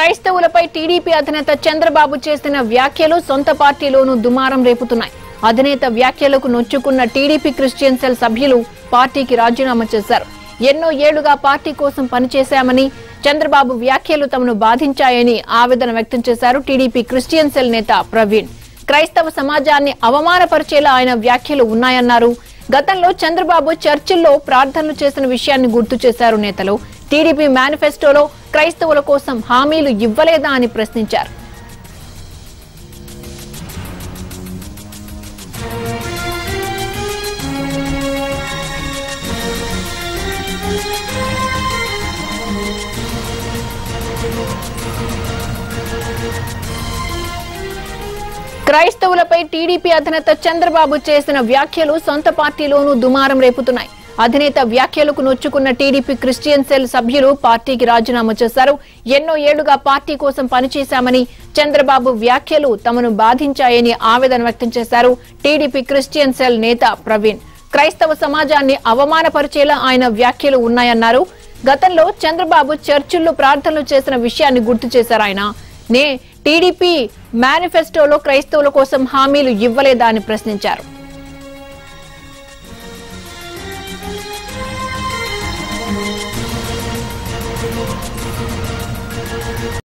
క్రైస్తవులపై TDP అధినేత చంద్రబాబు చేసిన వ్యాఖ్యలు సొంత పార్టీలోనూ దుమారం రేపుతున్నాయి అధినేత వ్యాఖ్యలకు నొచ్చుకున్న టీడీపీ క్రిస్టియన్ సెల్ సభ్యులు పార్టీకి రాజీనామా చేశారు ఎన్నో ఏళ్లుగా పార్టీ కోసం పనిచేశామని చంద్రబాబు వ్యాఖ్యలు తమను బాధించాయని ఆవేదన వ్యక్తం చేశారు టీడీపీ క్రిస్టియన్ సెల్ నేత ప్రవీణ్ క్రైస్తవ సమాజాన్ని అవమానపరిచేలా ఆయన వ్యాఖ్యలు ఉన్నాయన్నారు గతంలో చంద్రబాబు చర్చిల్లో ప్రార్థనలు చేసిన విషయాన్ని గుర్తు చేశారు నేతలు టీడీపీ మేనిఫెస్టోలో క్రైస్తవుల కోసం హామీలు ఇవ్వలేదా అని ప్రశ్నించారు క్రైస్తవులపై టీడీపీ అధినేత చంద్రబాబు చేసిన వ్యాఖ్యలు సొంత పార్టీలోనూ దుమారం రేపుతున్నాయి అధినేత వ్యాఖ్యలకు నొచ్చుకున్న టీడీపీ క్రిస్టియన్ సెల్ సభ్యులు పార్టీకి రాజీనామా చేశారు ఎన్నో ఏళ్లుగా పార్టీ కోసం పనిచేశామని చంద్రబాబు వ్యాఖ్యలు తమను బాధించాయని ఆవేదన వ్యక్తం చేశారు టీడీపీ క్రిస్టియన్ సెల్ నేత ప్రవీణ్ క్రైస్తవ సమాజాన్ని అవమానపరిచేలా ఆయన వ్యాఖ్యలు ఉన్నాయన్నారు గతంలో చంద్రబాబు చర్చిల్లో ప్రార్థనలు చేసిన విషయాన్ని గుర్తు చేశారు ఆయన నే టీడీపీ మేనిఫెస్టోలో క్రైస్తవుల కోసం హామీలు ఇవ్వలేదా అని ప్రశ్నించారు